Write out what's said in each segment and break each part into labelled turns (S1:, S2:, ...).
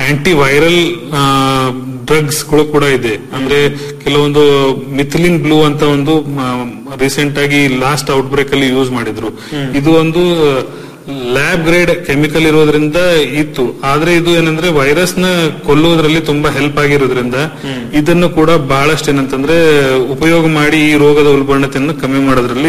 S1: Anti viral drugs ಗಳು ಕೂಡ ಇದೆ ಅಂದ್ರೆ ಕೆಲವೊಂದು ಮಿಥಿಲಿನ್ ಬ್ಲೂ ಅಂತ ಒಂದು ರೀಸೆಂಟ್ ಆಗಿ ಲಾಸ್ಟ್ ಔಟ್ ಬ್ರೇಕ್ ಅಲ್ಲಿ ಯೂಸ್ ಮಾಡಿದ್ರು ಇದು ಒಂದು ಲ್ಯಾಬ್ ಗ್ರೇಡ್ ಕೆಮಿಕಲ್ ಇರೋದ್ರಿಂದ ಇತ್ತು ಆದ್ರೆ ಇದು ಏನಂದ್ರೆ ವೈರಸ್ ನ ಕೊಲ್ಲುವುದರಲ್ಲಿ ತುಂಬಾ ಹೆಲ್ಪ್ ಆಗಿರೋದ್ರಿಂದ ಇದನ್ನು ಕೂಡ ಬಹಳಷ್ಟು ಏನಂತಂದ್ರೆ ಉಪಯೋಗ ಮಾಡಿ ಈ ರೋಗದ ಉಲ್ಬಣತೆಯನ್ನು ಕಮ್ಮಿ ಮಾಡೋದ್ರಲ್ಲಿ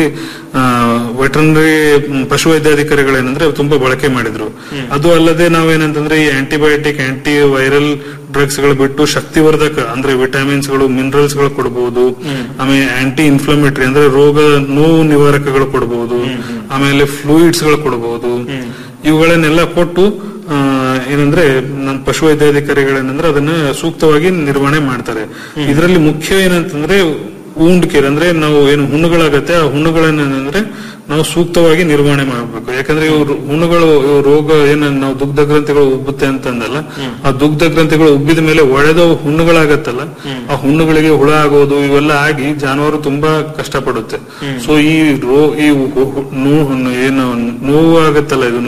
S1: ವೆಟರ್ನರಿ ಪಶುವೈದ್ಯಾಧಿಕಾರಿಗಳೇನಂದ್ರೆ ತುಂಬಾ ಬಳಕೆ ಮಾಡಿದ್ರು ಅದು ಅಲ್ಲದೆ ನಾವೇನಂತಂದ್ರೆ ಈ ಆಂಟಿಬಯೋಟಿಕ್ ಆಂಟಿ ವೈರಲ್ ಡ್ರಗ್ಸ್ ಗಳು ಬಿಟ್ಟು ಶಕ್ತಿವರ್ಧಕ ಅಂದ್ರೆ ವಿಟಮಿನ್ಸ್ ಗಳು ಮಿನರಲ್ಸ್ ಗಳು ಕೊಡಬಹುದು ಆಮೇಲೆ ಆಂಟಿ ಇನ್ಫ್ಲಮೇಟರಿ ಅಂದ್ರೆ ರೋಗ ನೋವು ನಿವಾರಕಗಳು ಕೊಡಬಹುದು ಆಮೇಲೆ ಫ್ಲೂಯಿಡ್ಸ್ ಗಳು ಕೊಡಬಹುದು ಇವುಗಳನ್ನೆಲ್ಲ ಕೊಟ್ಟು ಆ, ಏನಂದ್ರೆ ನಮ್ಮ ಪಶುವೈದ್ಯಾಧಿಕಾರಿಗಳೇನಂದ್ರೆ ಅದನ್ನ ಸೂಕ್ತವಾಗಿ ನಿರ್ವಹಣೆ ಮಾಡ್ತಾರೆ ಇದರಲ್ಲಿ ಮುಖ್ಯ ಏನಂತಂದ್ರೆ wound ಕೇರ್ ಅಂದ್ರೆ ನಾವು ಏನು ಹುಣ್ಣುಗಳಾಗತ್ತೆ ಆ ಹುಣ್ಣುಗಳನ್ನೇನಂದ್ರೆ ನಾವು ಸೂಕ್ತವಾಗಿ ನಿರ್ವಹಣೆ ಮಾಡಬೇಕು ಯಾಕಂದ್ರೆ ಇವ್ರು ಹುಣ್ಣುಗಳು ಇವು ರೋಗ ಏನ ನಾವು ದುಗ್ಧ ಗ್ರಂಥಿಗಳು ಉಬ್ಬುತ್ತೆ ಅಂತಂದಲ್ಲ ಆ ದುಗ್ಧ ಗ್ರಂಥಿಗಳು ಉಬ್ಬಿದ ಮೇಲೆ ಒಡೆದ ಹುಣ್ಣುಗಳಾಗತ್ತಲ್ಲ ಆ ಹುಣ್ಣುಗಳಿಗೆ ಹುಳ ಆಗೋದು ಇವೆಲ್ಲ ಆಗಿ ಜಾನುವಾರು ತುಂಬಾ ಕಷ್ಟಪಡುತ್ತೆ ಸೊ ಈ ರೋ ಈ ಹು- ಹು- ನೋವು ಏನು ನೋವು ಆಗತ್ತಲ್ಲ ಇದು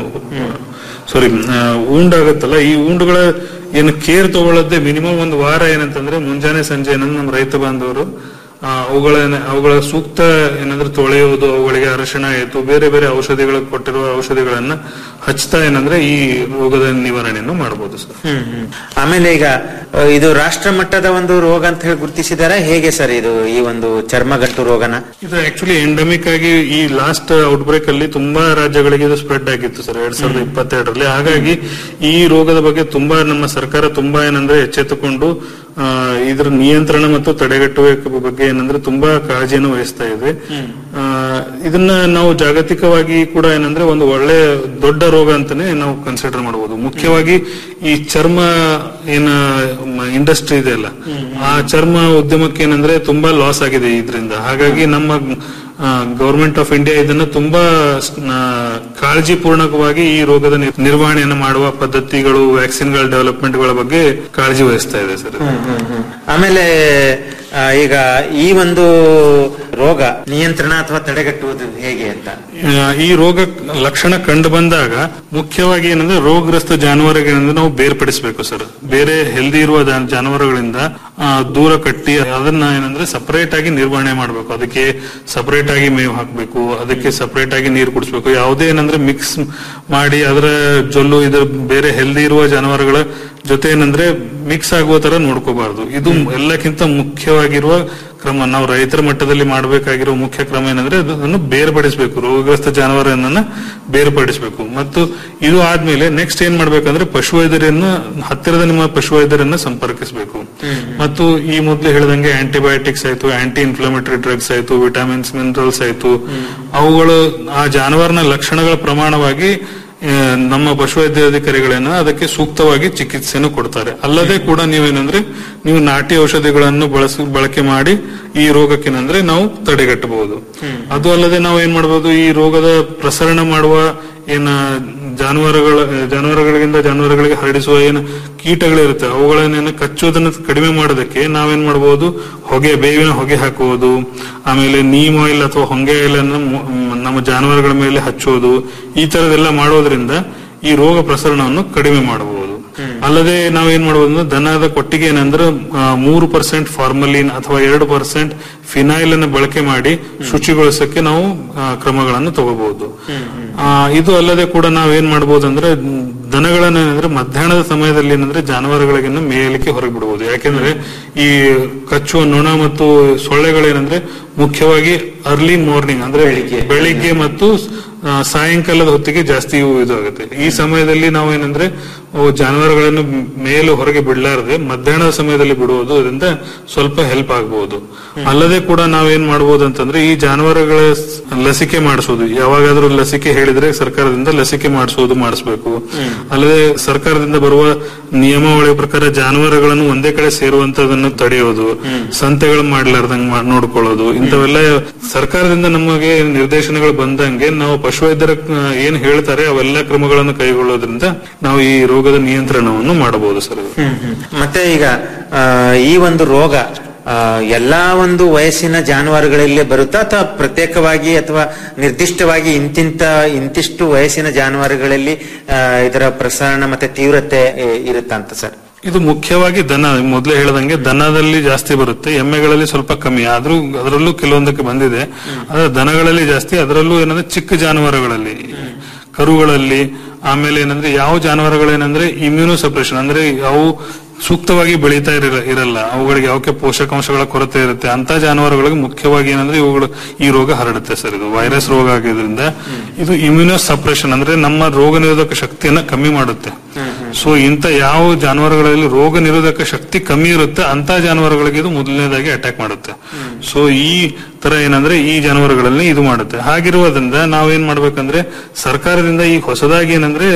S1: ಸಾರಿ ಉಂಡಾಗತ್ತಲ್ಲ ಈ ಉಂಡುಗಳ ಏನು ಕೇರ್ ತಗೊಳ್ಳದೆ ಮಿನಿಮಮ್ ಒಂದು ವಾರ ಏನಂತಂದ್ರೆ ಮುಂಜಾನೆ ಸಂಜೆ ಏನಂದ್ರೆ ನಮ್ಮ ರೈತ ಬಾಂಧವರು ಆ, ಅವುಗಳ ಅವುಗಳ ಸೂಕ್ತ ಏನಂದ್ರೆ ತೊಳೆಯೋದು ಅವುಗಳಿಗೆ ಅರಶಿಣ ಆಯ್ತು ಬೇರೆ ಬೇರೆ ಔಷಧಿಗಳು ಕೊಟ್ಟಿರುವ ಔಷಧಿಗಳನ್ನ ಹಚ್ತಾ ಏನಂದ್ರೆ ಈ ರೋಗದ ನಿವಾರಣೆಯನ್ನು ಮಾಡಬಹುದು ಸರ್
S2: ಹ್ಮ್ ಹ್ಮ್. ಆಮೇಲೆ ಈಗ ಅ, ಇದು ರಾಷ್ಟ್ರ ಮಟ್ಟದ ಒಂದು ರೋಗ ಅಂತ ಹೇಳಿ ಗುರುತಿಸಿದಾರೆ ಹೇಗೆ ಸರ್ ಇದು ಈ ಒಂದು ಚರ್ಮಗಂಟು ರೋಗನ
S1: ಇದು ಆಕ್ಚುಲಿ ಎಂಡಮಿಕ್ ಆಗಿ ಈ ಲಾಸ್ಟ್ ಔಟ್ ಬ್ರೇಕ್ ಅಲ್ಲಿ ತುಂಬಾ ರಾಜ್ಯಗಳಿಗೆ ಇದು ಸ್ಪ್ರೆಡ್ ಆಗಿತ್ತು ಸರ್ ಎರಡ್ ಸಾವಿರದ ಇಪ್ಪತ್ತೆರಡರಲ್ಲಿ ಹಾಗಾಗಿ ಈ ರೋಗದ ಬಗ್ಗೆ ತುಂಬಾ ನಮ್ಮ ಸರ್ಕಾರ ತುಂಬಾ ಏನಂದ್ರೆ ಎಚ್ಚೆತ್ತುಕೊಂಡು ಆ, ಇದರ ನಿಯಂತ್ರಣ ಮತ್ತು ತಡೆಗಟ್ಟುವ ಬಗ್ಗೆ ಏನಂದ್ರೆ ತುಂಬಾ ಕಾಳಜಿಯನ್ನು ವಹಿಸ್ತಾ ಇದೆ ಆ, ಇದನ್ನ ನಾವು ಜಾಗತಿಕವಾಗಿ ಕೂಡ ಏನಂದ್ರೆ ಒಂದು ಒಳ್ಳೆ ದೊಡ್ಡ ರೋಗ ಅಂತಾನೆ ನಾವು ಕನ್ಸಿಡರ್ ಮಾಡಬಹುದು ಮುಖ್ಯವಾಗಿ ಈ ಚರ್ಮ ಏನ ಇಂಡಸ್ಟ್ರಿ ಇದೆ ಅಲ್ಲ ಆ ಚರ್ಮ ಉದ್ಯಮಕ್ಕೆ ಏನಂದ್ರೆ ತುಂಬಾ ಲಾಸ್ ಆಗಿದೆ ಇದರಿಂದ ಹಾಗಾಗಿ ನಮ್ಮ ಗವರ್ಮೆಂಟ್ ಆಫ್ ಇಂಡಿಯಾ ಇದನ್ನ ತುಂಬಾ ಆ, ಕಾಳಜಿಪೂರ್ಣಕವಾಗಿ ಈ ರೋಗದ ನಿರ್- ನಿರ್ವಹಣೆಯನ್ನು ಮಾಡುವ ಪದ್ಧತಿಗಳು ವ್ಯಾಕ್ಸಿನ್ಗಳ ಡೆವಲಪ್ಮೆಂಟ್ಗಳ ಬಗ್ಗೆ ಕಾಳಜಿ ವಹಿಸ್ತಾ ಇದೆ ಸರ್ ಇದು.
S2: ಆಮೇಲೆ ಆ, ಈಗ ಈ ಒಂದು ರೋಗ ನಿಯಂತ್ರಣ ಅಥವಾ ತಡೆಗಟ್ಟುವುದು ಹೇಗೆ ಅಂತ
S1: ಆ, ಈ ರೋಗ ಲಕ್ಷಣ ಕಂಡು ಬಂದಾಗ ಮುಖ್ಯವಾಗಿ ಏನಂದ್ರೆ ರೋಗಗ್ರಸ್ತ ಜಾನುವಾರುಗಳನ್ನ ನಾವು ಬೇರ್ಪಡಿಸಬೇಕು ಸರ್ ಬೇರೆ ಹೆಲ್ದಿ ಇರುವ ಜಾ- ಜಾನುವಾರುಗಳಿಂದ ಆ, ದೂರ ಕಟ್ಟಿ ಅದನ್ನ ಏನಂದ್ರೆ ಸಪರೇಟ್ ಆಗಿ ನಿರ್ವಹಣೆ ಮಾಡಬೇಕು ಅದಕ್ಕೆ ಸಪರೇಟ್ ಆಗಿ ಮೇವು ಹಾಕಬೇಕು ಅದಕ್ಕೆ ಸಪರೇಟ್ ಆಗಿ ನೀರು ಕುಡಿಸ್ಬೇಕು ಯಾವುದೇ ಏನಂದ್ರೆ ಮಿಕ್ಸ್ ಮಾಡಿ ಅದರ ಜೊಲ್ಲು ಇದ್ರ ಬೇರೆ ಹೆಲ್ದಿ ಇರುವ ಜಾನುವಾರುಗಳ ಜೊತೆ ಏನಂದ್ರೆ ಮಿಕ್ಸ್ ಆಗುವ ತರ ನೋಡ್ಕೋಬಾರ್ದು ಇದು ಎಲ್ಲಕ್ಕಿಂತ ಮುಖ್ಯವಾಗಿರುವ ಕ್ರಮ ನಾವು ರೈತರ ಮಟ್ಟದಲ್ಲಿ ಮಾಡಬೇಕಾಗಿರೋ ಮುಖ್ಯ ಕ್ರಮ ಏನಂದ್ರೆ ಅದನ್ನು ಬೇರ್ಪಡಿಸಬೇಕು ರೋಗಗ್ರಸ್ತ ಜಾನುವಾರನ್ನ ಬೇರ್ಪಡಿಸಬೇಕು ಮತ್ತು ಇದು ಆದ್ಮೇಲೆ ನೆಕ್ಸ್ಟ್ ಏನ್ ಮಾಡ್ಬೇಕಂದ್ರೆ ಪಶುವೈದ್ಯರನ್ನ ಹತ್ತಿರದ ನಿಮ್ಮ ಪಶುವೈದ್ಯರನ್ನ ಸಂಪರ್ಕಿಸಬೇಕು ಮತ್ತು ಈ ಮೊದಲು ಹೇಳಿದಂಗೆ ಆಂಟಿಬಯೋಟಿಕ್ಸ್ ಆಯ್ತು ಆಂಟಿ ಇನ್ಫ್ಲಮೇಟರಿ ಡ್ರಗ್ಸ್ ಆಯ್ತು ವಿಟಮಿನ್ಸ್ ಮಿನರಲ್ಸ್ ಆಯ್ತು ಅವುಗಳು ಆ ಜಾನುವಾರಿನ ಲಕ್ಷಣಗಳ ಪ್ರಮಾಣವಾಗಿ ಆ, ನಮ್ಮ ಪಶುವೈದ್ಯಾಧಿಕಾರಿಗಳೇನ ಅದಕ್ಕೆ ಸೂಕ್ತವಾಗಿ ಚಿಕಿತ್ಸೆಯನ್ನು ಕೊಡ್ತಾರೆ ಅಲ್ಲದೆ ಕೂಡ ನೀವೇನಂದ್ರೆ ನೀವು ನಾಟಿ ಔಷಧಿಗಳನ್ನು ಬಳಸ ಬಳಕೆ ಮಾಡಿ ಈ ರೋಗಕ್ಕೇನಂದ್ರೆ ನಾವು ತಡೆಗಟ್ಟಬಹುದು ಅದು ಅಲ್ಲದೆ ನಾವು ಏನ್ ಮಾಡಬಹುದು ಈ ರೋಗದ ಪ್ರಸರಣ ಮಾಡುವ ಏನ ಜಾನುವಾರುಗಳ ಜಾನುವಾರುಗಳಿಂದ ಜಾನುವಾರುಗಳಿಗೆ ಹರಡಿಸುವ ಏನು ಕೀಟಗಳಿರುತ್ತೆ ಅವುಗಳನ್ನೇನು ಕಚ್ಚೋದನ್ನ ಕಡಿಮೆ ಮಾಡೋದಕ್ಕೆ ನಾವೇನ್ ಮಾಡಬಹುದು ಹೊಗೆ ಬೇವಿನ ಹೊಗೆ ಹಾಕುವುದು ಆಮೇಲೆ ನೀಮ್ ಆಯಿಲ್ ಅಥವಾ ಹೊಂಗೆ ಆಯಿಲ್ ಅನ್ನು ಮು- ನಮ್ಮ ಜಾನುವಾರುಗಳ ಮೇಲೆ ಹಚ್ಚುವುದು ಈ ತರದೆಲ್ಲ ಮಾಡೋದ್ರಿಂದ ಈ ರೋಗ ಪ್ರಸರಣವನ್ನು ಕಡಿಮೆ ಮಾಡಬಹುದು ಅಲ್ಲದೆ ನಾವೇನ್ ಮಾಡಬಹುದು ಅಂದ್ರೆ ದನದ ಕೊಟ್ಟಿಗೆ ಏನಂದ್ರೆ ಆ, ಮೂರು ಪರ್ಸೆಂಟ್ ಫಾರ್ಮಲಿನ್ ಅಥವಾ ಎರಡು ಪರ್ಸೆಂಟ್ ಫಿನೈಲ್ ಅನ್ನು ಬಳಕೆ ಮಾಡಿ ಶುಚಿಗೊಳಿಸಕ್ಕೆ ನಾವು ಆ, ಕ್ರಮಗಳನ್ನು ತಗೋಬಹುದು ಆ, ಇದು ಅಲ್ಲದೆ ಕೂಡ ನಾವೇನ್ ಮಾಡಬಹುದು ಅಂದ್ರೆ ದನಗಳನ್ನ ಏನಂದ್ರೆ ಮಧ್ಯಾಹ್ನದ ಸಮಯದಲ್ಲಿ ಏನಂದ್ರೆ ಜಾನುವಾರುಗಳಿಗೆ ಮೇಯಲಿಕ್ಕೆ ಹೊರಗೆ ಬಿಡಬಹುದು ಯಾಕೆಂದ್ರೆ ಈ ಕಚ್ಚುವ ನೊಣ ಮತ್ತು ಸೊಳ್ಳೆಗಳೇನಂದ್ರೆ ಮುಖ್ಯವಾಗಿ ಅರ್ಲಿ ಮಾರ್ನಿಂಗ್ ಅಂದ್ರೆ ಬೆಳಿಗ್ಗೆ ಮತ್ತು ಆ, ಸಾಯಂಕಾಲದ ಹೊತ್ತಿಗೆ ಜಾಸ್ತಿ ಇವು ಇದು ಆಗುತ್ತೆ ಈ ಸಮಯದಲ್ಲಿ ನಾವು ಏನಂದ್ರೆ ಅವು ಜಾನುವಾರುಗಳನ್ನು ಮೇಲು ಹೊರಗೆ ಬಿಡಲಾರದೆ ಮಧ್ಯಾಹ್ನದ ಸಮಯದಲ್ಲಿ ಬಿಡುವುದು ಅದರಿಂದ ಸ್ವಲ್ಪ ಹೆಲ್ಪ್ ಆಗಬಹುದು ಅಲ್ಲದೆ ಕೂಡ ನಾವೇನ್ ಮಾಡಬಹುದು ಅಂತಂದ್ರೆ ಈ ಜಾನುವಾರುಗಳ ಸ್- ಲಸಿಕೆ ಮಾಡಿಸೋದು ಯಾವಾಗಾದ್ರೂ ಲಸಿಕೆ ಹೇಳಿದ್ರೆ ಸರ್ಕಾರದಿಂದ ಲಸಿಕೆ ಮಾಡಿಸೋದು ಮಾಡಿಸ್ಬೇಕು ಅಲ್ಲದೆ ಸರ್ಕಾರದಿಂದ ಬರುವ ನಿಯಮಾವಳಿ ಪ್ರಕಾರ ಜಾನುವಾರುಗಳನ್ನು ಒಂದೇ ಕಡೆ ಸೇರುವಂತದನ್ನು ತಡೆಯೋದು ಸಂತೆಗಳು ಮಾಡ್ಲಾರ್ದಂಗ್ ಮಾಡ್- ನೋಡ್ಕೊಳ್ಳೋದು ಇಂಥವೆಲ್ಲ ಸರ್ಕಾರದಿಂದ ನಮಗೆ ನಿರ್ದೇಶನಗಳು ಬಂದಂಗೆ ನಾವು ಪಶುವೈದ್ಯರ ಆ, ಏನ್ ಹೇಳ್ತಾರೆ ಅವೆಲ್ಲ ಕ್ರಮಗಳನ್ನು ಕೈಗೊಳ್ಳೋದ್ರಿಂದ ನಾವು ಈ ರೋಗದ ನಿಯಂತ್ರಣವನ್ನು ಮಾಡಬಹುದು ಸರ್
S2: ಹ್ಮ್ ಹ್ಮ್. ಮತ್ತೆ ಈಗ ಆ, ಈ ಒಂದು ರೋಗ ಆ, ಎಲ್ಲಾ ಒಂದು ವಯಸ್ಸಿನ ಜಾನುವಾರುಗಳಲ್ಲಿ ಬರುತ್ತಾ ಅಥವಾ ಪ್ರತ್ಯೇಕವಾಗಿ ಅಥವಾ ನಿರ್ದಿಷ್ಟವಾಗಿ ಇಂತಿಂತ ಇಂತಿಷ್ಟು ವಯಸ್ಸಿನ ಜಾನುವಾರುಗಳಲ್ಲಿ ಆ, ಇದರ ಪ್ರಸರಣ ಮತ್ತೆ ತೀವ್ರತೆ ಎ, ಇರುತ್ತಾ ಅಂತ ಸರ್
S1: ಇದು ಮುಖ್ಯವಾಗಿ ದನ ಮೊದಲೇ ಹೇಳದಂಗೆ ದನದಲ್ಲಿ ಜಾಸ್ತಿ ಬರುತ್ತೆ ಎಮ್ಮೆಗಳಲ್ಲಿ ಸ್ವಲ್ಪ ಕಮ್ಮಿ ಆದ್ರೂ ಅದರಲ್ಲೂ ಕೆಲವೊಂದಕ್ಕೆ ಬಂದಿದೆ ಆದ್ರೆ ದನಗಳಲ್ಲಿ ಜಾಸ್ತಿ ಅದರಲ್ಲೂ ಏನಂದ್ರೆ ಚಿಕ್ಕ ಜಾನುವಾರುಗಳಲ್ಲಿ ಕರುಗಳಲ್ಲಿ ಆಮೇಲೆ ಏನಂದ್ರೆ ಯಾವ ಜಾನುವಾರುಗಳೇನಂದ್ರೆ ಇಮ್ಯೂನೋ ಸಪ್ರೆಷನ್ ಅಂದ್ರೆ ಅವು ಸೂಕ್ತವಾಗಿ ಬೆಳೀತಾ ಇರ ಇರಲ್ಲ ಅವುಗಳಿಗೆ ಯಾವಕ್ಕೆ ಪೋಷಕಾಂಶಗಳ ಕೊರತೆ ಇರುತ್ತೆ ಅಂತ ಜಾನುವಾರುಗಳಿಗೆ ಮುಖ್ಯವಾಗಿ ಏನಂದ್ರೆ ಇವುಗಳು ಈ ರೋಗ ಹರಡುತ್ತೆ ಸರ್ ಇದು ವೈರಸ್ ರೋಗ ಆಗಿದ್ರಿಂದ ಇದು ಇಮ್ಯುನೋ ಸಪ್ರೆಷನ್ ಅಂದ್ರೆ ನಮ್ಮ ರೋಗ ನಿರೋಧಕ ಶಕ್ತಿಯನ್ನ ಕಮ್ಮಿ ಮಾಡುತ್ತೆ ಸೊ ಇಂಥ ಯಾವ ಜಾನುವಾರುಗಳಲ್ಲಿ ರೋಗ ನಿರೋಧಕ ಶಕ್ತಿ ಕಮ್ಮಿ ಇರುತ್ತೆ ಅಂತ ಜಾನುವಾರುಗಳಿಗೆ ಇದು ಮೊದಲನೇದಾಗಿ ಅಟ್ಯಾಕ್ ಮಾಡುತ್ತೆ ಸೊ ಈ ತರ ಏನಂದ್ರೆ ಈ ಜಾನುವಾರುಗಳಲ್ಲಿ ಇದು ಮಾಡುತ್ತೆ ಹಾಗಿರುವುದರಿಂದ ನಾವೇನ್ ಮಾಡ್ಬೇಕಂದ್ರೆ ಸರ್ಕಾರದಿಂದ ಈ ಹೊಸದಾಗಿ ಏನಂದ್ರೆ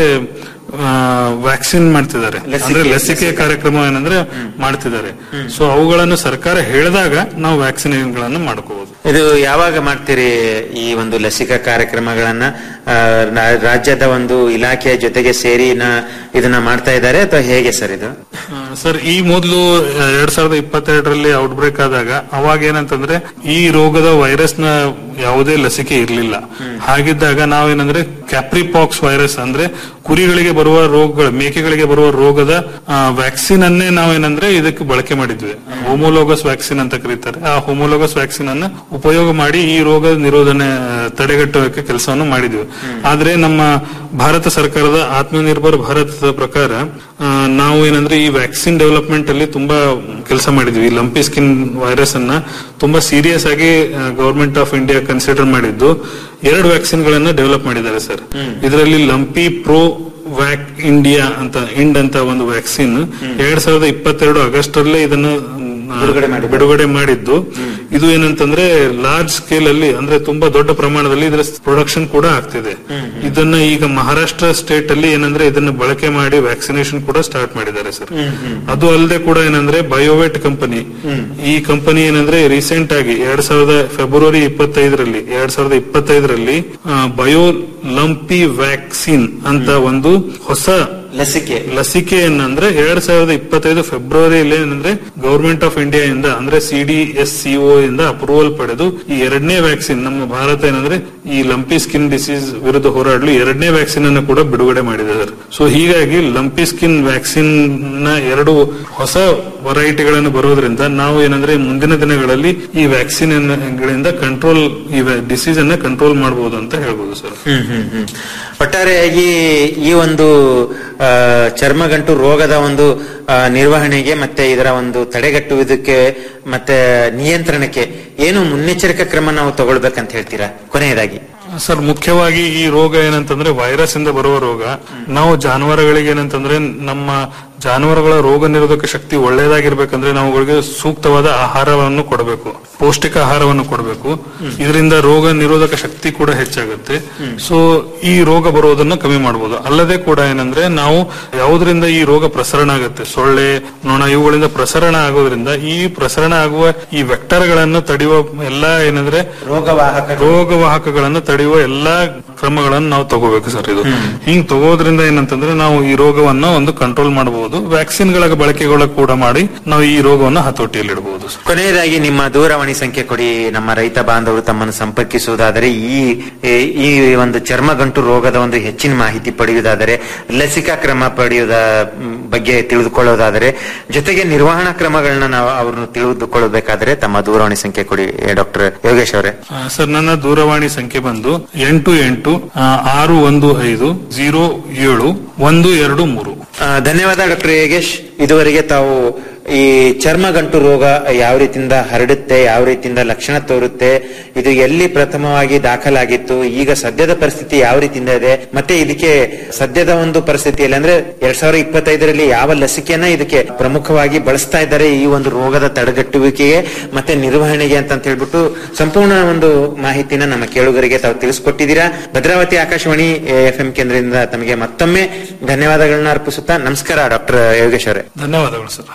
S1: ವ್ಯಾಕ್ಸಿನ್ ಮಾಡ್ತಿದ್ದಾರೆ ಅಂದ್ರೆ ಲಸಿಕೆ ಕಾರ್ಯಕ್ರಮ ಏನಂದ್ರೆ ಮಾಡ್ತಿದ್ದಾರೆ ಸೊ ಅವುಗಳನ್ನು ಸರ್ಕಾರ ಹೇಳಿದಾಗ ನಾವು ವ್ಯಾಕ್ಸಿನೇಷನ್ಗಳನ್ನು ಮಾಡ್ಕೋಬಹುದು
S2: ಇದು ಯಾವಾಗ ಮಾಡ್ತೀರಿ ಈ ಒಂದು ಲಸಿಕಾ ಕಾರ್ಯಕ್ರಮಗಳನ್ನ ಆ, ರಾ- ರಾಜ್ಯದ ಒಂದು ಇಲಾಖೆಯ ಜೊತೆಗೆ ಸೇರಿ ನ- ಇದನ್ನ ಮಾಡ್ತಾ ಇದ್ದಾರೆ ಅಥವಾ ಹೇಗೆ ಸರ್ ಇದು
S1: ಆ, ಸರ್ ಈ ಮೊದಲು ಎರಡ್ ಸಾವಿರದ ಇಪ್ಪತ್ತೆರಡರಲ್ಲಿ ಔಟ್ ಬ್ರೇಕ್ ಆದಾಗ ಅವಾಗ ಏನಂತಂದ್ರೆ ಈ ರೋಗದ ವೈರಸ್ ನ ಯಾವುದೇ ಲಸಿಕೆ ಇರಲಿಲ್ಲ ಹಾಗಿದ್ದಾಗ ನಾವೇನಂದ್ರೆ ಕ್ಯಾಪ್ರಿಪಾಕ್ಸ್ ವೈರಸ್ ಅಂದ್ರೆ ಕುರಿಗಳಿಗೆ ಬರುವ ರೋಗಗಳು ಮೇಕೆಗಳಿಗೆ ಬರುವ ರೋಗದ ವ್ಯಾಕ್ಸಿನ್ ಅನ್ನೇ ನಾವೇನಂದ್ರೆ ಇದಕ್ಕೆ ಬಳಕೆ ಮಾಡಿದ್ವಿ ಹೋಮೋಲೋಗಸ್ ವ್ಯಾಕ್ಸಿನ್ ಅಂತ ಕರೀತಾರೆ ಆ ಹೋಮೋಲೋಗಸ್ ವ್ಯಾಕ್ಸಿನ್ ಅನ್ನ ಉಪಯೋಗ ಮಾಡಿ ಈ ರೋಗ ನಿರೋಧನೆ ಆ, ತಡೆಗಟ್ಟುವಕ್ಕೆ ಕೆಲಸವನ್ನು ಮಾಡಿದ್ವಿ ಆದ್ರೆ ನಮ್ಮ ಭಾರತ ಸರ್ಕಾರದ ಆತ್ಮನಿರ್ಭರ್ ಭಾರತದ ಪ್ರಕಾರ ಆ, ನಾವು ಏನಂದ್ರೆ ಈ ವ್ಯಾಕ್ಸಿನ್ ಡೆವಲಪ್ಮೆಂಟ್ ಅಲ್ಲಿ ತುಂಬಾ ಕೆಲಸ ಮಾಡಿದ್ವಿ ಈ ಲಂಪಿ ಸ್ಕಿನ್ ವೈರಸ್ ಅನ್ನ ತುಂಬಾ ಸೀರಿಯಸ್ ಆಗಿ ಗವರ್ಮೆಂಟ್ ಆಫ್ ಇಂಡಿಯಾ ಕನ್ಸಿಡರ್ ಮಾಡಿದ್ದು ಎರಡು ವ್ಯಾಕ್ಸಿನ್ ಗಳನ್ನ ಡೆವಲಪ್ ಮಾಡಿದ್ದಾರೆ ಸರ್ ಇದರಲ್ಲಿ ಲಂಪಿ ಪ್ರೋ ವ್ಯಾಕ್ ಇಂಡಿಯಾ ಅಂತ ಇಂಡ್ ಅಂತ ಒಂದು ವ್ಯಾಕ್ಸಿನ್ ಎರಡ್ ಸಾವಿರದ ಇಪ್ಪತ್ತೆರಡು ಆಗಸ್ಟ್ ಅಲ್ಲೇ ಇದನ್ನು ಆ, ಬಿಡುಗಡೆ ಮಾಡಿದ್ದು ಇದು ಏನಂತಂದ್ರೆ ಲಾರ್ಜ್ ಸ್ಕೇಲ್ ಅಲ್ಲಿ ಅಂದ್ರೆ ತುಂಬಾ ದೊಡ್ಡ ಪ್ರಮಾಣದಲ್ಲಿ ಇದರ ಪ್ರೊಡಕ್ಷನ್ ಕೂಡ ಆಗ್ತಿದೆ ಇದನ್ನ ಈಗ ಮಹಾರಾಷ್ಟ್ರ ಸ್ಟೇಟ್ ಅಲ್ಲಿ ಏನಂದ್ರೆ ಇದನ್ನ ಬಳಕೆ ಮಾಡಿ ವ್ಯಾಕ್ಸಿನೇಷನ್ ಕೂಡ ಸ್ಟಾರ್ಟ್ ಮಾಡಿದ್ದಾರೆ ಸರ್ ಅದು ಅಲ್ಲದೆ ಕೂಡ ಏನಂದ್ರೆ ಬಯೋವೆಟ್ ಕಂಪನಿ ಈ ಕಂಪನಿ ಏನಂದ್ರೆ ರೀಸೆಂಟ್ ಆಗಿ ಎರಡ್ ಸಾವಿರದ ಫೆಬ್ರವರಿ ಇಪ್ಪತ್ತೈದರಲ್ಲಿ ಎರಡ್ ಸಾವಿರದ ಇಪ್ಪತ್ತೈದರಲ್ಲಿ ಬಯೋ ಲಂಪಿ ವ್ಯಾಕ್ಸಿನ್ ಅಂತ ಒಂದು ಹೊಸ
S2: ಲಸಿಕೆ
S1: ಲಸಿಕೆಯನ್ನಂದ್ರೆ ಎರಡ್ ಸಾವಿರದ ಇಪ್ಪತ್ತೈದು ಫೆಬ್ರವರಿಯಲ್ಲಿ ಏನಂದ್ರೆ ಗವರ್ಮೆಂಟ್ ಆಫ್ ಇಂಡಿಯಾ ಇಂದ ಅಂದ್ರೆ ಸಿಡಿಎಸ್ಸಿಒ ಇಂದ ಅಪ್ರೂವಲ್ ಪಡೆದು ಈ ಎರಡನೇ ವ್ಯಾಕ್ಸಿನ್ ನಮ್ಮ ಭಾರತ ಏನಂದ್ರೆ ಈ ಲಂಪಿ ಸ್ಕಿನ್ ಡಿಸೀಸ್ ವಿರುದ್ಧ ಹೋರಾಡಲು ಎರಡನೇ ವ್ಯಾಕ್ಸಿನ್ ಅನ್ನು ಕೂಡ ಬಿಡುಗಡೆ ಮಾಡಿದೆ ಸರ್ ಸೊ ಹೀಗಾಗಿ ಲಂಪಿ ಸ್ಕಿನ್ ವ್ಯಾಕ್ಸಿನ್ ನ ಎರಡು ಹೊಸ ವೆರೈಟಿಗಳನ್ನು ಬರೋದ್ರಿಂದ ನಾವು ಏನಂದ್ರೆ ಮುಂದಿನ ದಿನಗಳಲ್ಲಿ ಈ ವ್ಯಾಕ್ಸಿನ್ ಗಳಿಂದ ಕಂಟ್ರೋಲ್ ಈ ಡಿಸೀಸ್ ಅನ್ನ ಕಂಟ್ರೋಲ್ ಮಾಡಬಹುದು ಅಂತ ಹೇಳ್ಬೋದು ಸರ್
S2: ಹ್ಮ್ ಹ್ಮ್ ಹ್ಮ್ ಒಟ್ಟಾರೆಯಾಗಿ ಈ ಒಂದು ಆ, ಚರ್ಮಗಂಟು ರೋಗದ ಒಂದು ಆ, ನಿರ್ವಹಣೆಗೆ ಮತ್ತೆ ಇದರ ಒಂದು ತಡೆಗಟ್ಟುವುದಕ್ಕೆ ಮತ್ತೆ ನಿಯಂತ್ರಣಕ್ಕೆ ಏನು ಮುನ್ನೆಚ್ಚರಿಕಾ ಕ್ರಮ ನಾವು ತಗೊಳ್ಬೇಕಂತ ಹೇಳ್ತೀರಾ ಕೊನೆಯದಾಗಿ
S1: ಸರ್ ಮುಖ್ಯವಾಗಿ ಈ ರೋಗ ಏನಂತಂದ್ರೆ ವೈರಸ್ ಇಂದ ಬರುವ ರೋಗ ನಾವು ಜಾನುವಾರುಗಳಿಗೆ ಏನಂತಂದ್ರೆ ನಮ್ಮ ಜಾನುವಾರುಗಳ ರೋಗ ನಿರೋಧಕ ಶಕ್ತಿ ಒಳ್ಳೆಯದಾಗಿರ್ಬೇಕಂದ್ರೆ ನಾವು ಅವುಗಳಿಗೆ ಸೂಕ್ತವಾದ ಆಹಾರವನ್ನು ಕೊಡಬೇಕು ಪೌಷ್ಟಿಕ ಆಹಾರವನ್ನು ಕೊಡಬೇಕು ಇದರಿಂದ ರೋಗ ನಿರೋಧಕ ಶಕ್ತಿ ಕೂಡ ಹೆಚ್ಚಾಗುತ್ತೆ ಸೊ ಈ ರೋಗ ಬರೋದನ್ನ ಕಮ್ಮಿ ಮಾಡಬಹುದು ಅಲ್ಲದೆ ಕೂಡ ಏನಂದ್ರೆ ನಾವು ಯಾವುದರಿಂದ ಈ ರೋಗ ಪ್ರಸರಣ ಆಗುತ್ತೆ ಸೊಳ್ಳೆ ನೊಣ ಇವುಗಳಿಂದ ಪ್ರಸರಣ ಆಗೋದ್ರಿಂದ ಈ ಪ್ರಸರಣ ಆಗುವ ಈ ವೆಕ್ಟರ್ಗಳನ್ನು ತಡೆಯುವ ಎಲ್ಲಾ ಏನಂದ್ರೆ
S2: ರೋಗವಾಹಕ
S1: ರೋಗವಾಹಕಗಳನ್ನು ತಡೆಯುವ ಎಲ್ಲಾ ಕ್ರಮಗಳನ್ನು ನಾವು ತಗೋಬೇಕು ಸರ್ ಇದು ಹಿಂಗ್ ತಗೋದ್ರಿಂದ ಏನಂತಂದ್ರೆ ನಾವು ಈ ರೋಗವನ್ನ ಒಂದು ಕಂಟ್ರೋಲ್ ಮಾಡಬಹುದು ವ್ಯಾಕ್ಸಿನ್ ಗಳ ಬಳಕೆಗಳ ಕೂಡ ಮಾಡಿ ನಾವು ಈ ರೋಗವನ್ನ ಹತೋಟಿಯಲ್ಲಿಡಬಹುದು ಸರ್
S2: ಕೊನೆಯದಾಗಿ ನಿಮ್ಮ ದೂರವಾಣಿ ಸಂಖ್ಯೆ ಕೊಡಿ ನಮ್ಮ ರೈತ ಬಾಂಧವರು ತಮ್ಮನ್ನು ಸಂಪರ್ಕಿಸುವುದಾದರೆ ಈ ಈ ಒಂದು ಚರ್ಮಗಂಟು ರೋಗದ ಒಂದು ಹೆಚ್ಚಿನ ಮಾಹಿತಿ ಪಡೆಯುವುದಾದರೆ ಲಸಿಕಾ ಕ್ರಮ ಪಡೆಯುವುದ ಮ್, ಬಗ್ಗೆ ತಿಳಿದುಕೊಳ್ಳೋದಾದರೆ ಜೊತೆಗೆ ನಿರ್ವಹಣಾ ಕ್ರಮಗಳನ್ನ ನಾವು ಅವ್ರನ್ನು ತಿಳಿದುಕೊಳ್ಳಬೇಕಾದರೆ ತಮ್ಮ ದೂರವಾಣಿ ಸಂಖ್ಯೆ ಕೊಡಿ ಡಾಕ್ಟರ್ ಯೋಗೇಶ್ ಅವರೇ
S1: ಆ, ಸರ್ ನನ್ನ ದೂರವಾಣಿ ಸಂಖ್ಯೆ ಬಂದು ಎಂಟು ಎಂಟು ಆ, ಆರು ಒಂದು ಐದು ಜೀರೋ ಏಳು ಒಂದು ಎರಡು ಮೂರು
S2: ಆ, ಧನ್ಯವಾದ ಡಾಕ್ಟರ್ ಯೋಗೇಶ್ ಇದುವರೆಗೆ ತಾವು ಈ ಚರ್ಮಗಂಟು ರೋಗ ಯಾವ ರೀತಿಯಿಂದ ಹರಡುತ್ತೆ ಯಾವ ರೀತಿಯಿಂದ ಲಕ್ಷಣ ತೋರುತ್ತೆ ಇದು ಎಲ್ಲಿ ಪ್ರಥಮವಾಗಿ ದಾಖಲಾಗಿತ್ತು ಈಗ ಸದ್ಯದ ಪರಿಸ್ಥಿತಿ ಯಾವ ರೀತಿಯಿಂದ ಇದೆ ಮತ್ತೆ ಇದಕ್ಕೆ ಸದ್ಯದ ಒಂದು ಪರಿಸ್ಥಿತಿಯಲ್ಲಿ ಅಂದ್ರೆ ಎರಡ್ ಸಾವಿರದ ಇಪ್ಪತ್ತೈದರಲ್ಲಿ ಯಾವ ಲಸಿಕೆಯನ್ನ ಇದಕ್ಕೆ ಪ್ರಮುಖವಾಗಿ ಬಳಸ್ತಾ ಇದ್ದಾರೆ ಈ ಒಂದು ರೋಗದ ತಡೆಗಟ್ಟುವಿಕೆಗೆ ಮತ್ತೆ ನಿರ್ವಹಣೆಗೆ ಅಂತ ಹೇಳ್ಬಿಟ್ಟು ಸಂಪೂರ್ಣ ಒಂದು ಮಾಹಿತಿನ ನಮ್ಮ ಕೇಳುಗರಿಗೆ ತಾವು ತಿಳಿಸ್ಕೊಟ್ಟಿದ್ದೀರಾ ಭದ್ರಾವತಿ ಆಕಾಶವಾಣಿ ಎಫ್ ಎಂ ಕೇಂದ್ರದಿಂದ ತಮಗೆ ಮತ್ತೊಮ್ಮೆ ಧನ್ಯವಾದಗಳನ್ನ ಅರ್ಪಿಸುತ್ತಾ ನಮಸ್ಕಾರ ಡಾಕ್ಟರ್ ಯೋಗೇಶ್ ಅವರೇ
S1: ಧನ್ಯವಾದಗಳು ಸರ್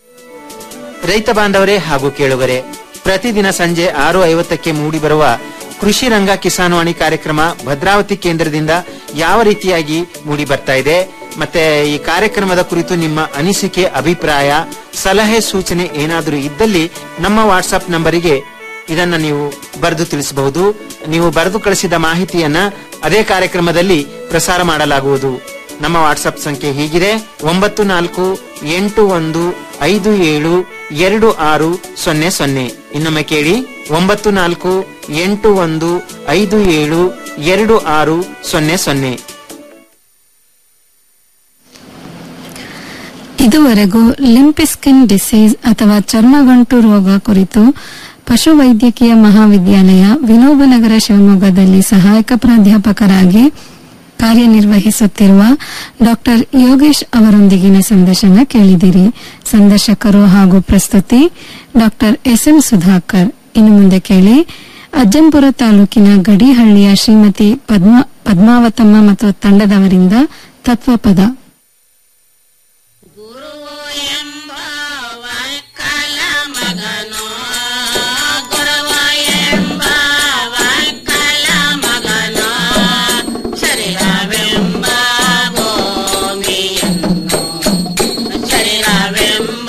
S2: ರೈತ ಬಾಂಧವರೇ ಹಾಗೂ ಕೇಳುಗರೆ ಪ್ರತಿದಿನ ಸಂಜೆ ಆರು ಐವತ್ತಕ್ಕೆ ಮೂಡಿ ಬರುವ ಕೃಷಿ ರಂಗ ಕಿಸಾನ್ವಾಣಿ ಕಾರ್ಯಕ್ರಮ ಭದ್ರಾವತಿ ಕೇಂದ್ರದಿಂದ ಯಾವ ರೀತಿಯಾಗಿ ಮೂಡಿ ಬರ್ತಾ ಇದೆ ಮತ್ತೆ ಈ ಕಾರ್ಯಕ್ರಮದ ಕುರಿತು ನಿಮ್ಮ ಅನಿಸಿಕೆ ಅಭಿಪ್ರಾಯ ಸಲಹೆ ಸೂಚನೆ ಏನಾದರೂ ಇದ್ದಲ್ಲಿ ನಮ್ಮ ವಾಟ್ಸ್ಆಪ್ ನಂಬರಿಗೆ ಇದನ್ನ ನೀವು ಬರೆದು ತಿಳಿಸಬಹುದು ನೀವು ಬರೆದು ಕಳಿಸಿದ ಮಾಹಿತಿಯನ್ನ ಅದೇ ಕಾರ್ಯಕ್ರಮದಲ್ಲಿ ಪ್ರಸಾರ ಮಾಡಲಾಗುವುದು ನಮ್ಮ ವಾಟ್ಸ್ಆಪ್ ಸಂಖ್ಯೆ ಹೀಗಿದೆ ಒಂಬತ್ತು ನಾಲ್ಕು ಎಂಟು ಒಂದು ಐದು ಏಳು ಎರಡು ಆರು ಸೊನ್ನೆ ಸೊನ್ನೆ ಇನ್ನೊಮ್ಮೆ ಕೇಳಿ ಒಂಬತ್ತು ನಾಲ್ಕು ಎಂಟು ಒಂದು ಐದು ಏಳು ಎರಡು ಆರು ಸೊನ್ನೆ ಸೊನ್ನೆ
S3: ಇದುವರೆಗೂ ಲಿಂಪಿಸ್ಕಿನ್ ಡಿಸೀಸ್ ಅಥವಾ ಚರ್ಮಗಂಟು ರೋಗ ಕುರಿತು ಪಶುವೈದ್ಯಕೀಯ ಮಹಾವಿದ್ಯಾಲಯ ವಿನೋಬನಗರ ಶಿವಮೊಗ್ಗದಲ್ಲಿ ಸಹಾಯಕ ಪ್ರಾಧ್ಯಾಪಕರಾಗಿ ಕಾರ್ಯನಿರ್ವಹಿಸುತ್ತಿರುವ ಡಾಕ್ಟರ್ ಯೋಗೇಶ್ ಅವರೊಂದಿಗಿನ ಸಂದರ್ಶನ ಕೇಳಿದಿರಿ ಸಂದರ್ಶಕರು ಹಾಗೂ ಪ್ರಸ್ತುತಿ ಡಾಕ್ಟರ್ ಎಸ್ ಎಂ ಸುಧಾಕರ್ ಇನ್ನು ಮುಂದೆ ಕೇಳಿ ಅಜ್ಜಂಪುರ ತಾಲೂಕಿನ ಗಡಿಹಳ್ಳಿಯ ಶ್ರೀಮತಿ ಪದ್ಮಾ ಪದ್ಮಾವತಮ್ಮ ಮತ್ತು ತಂಡದವರಿಂದ ತತ್ವಪದ
S4: ಶರೀರವೆಂಬ ಭೂಮಿಯನ್ನು ಶರೀರವೆಂಬ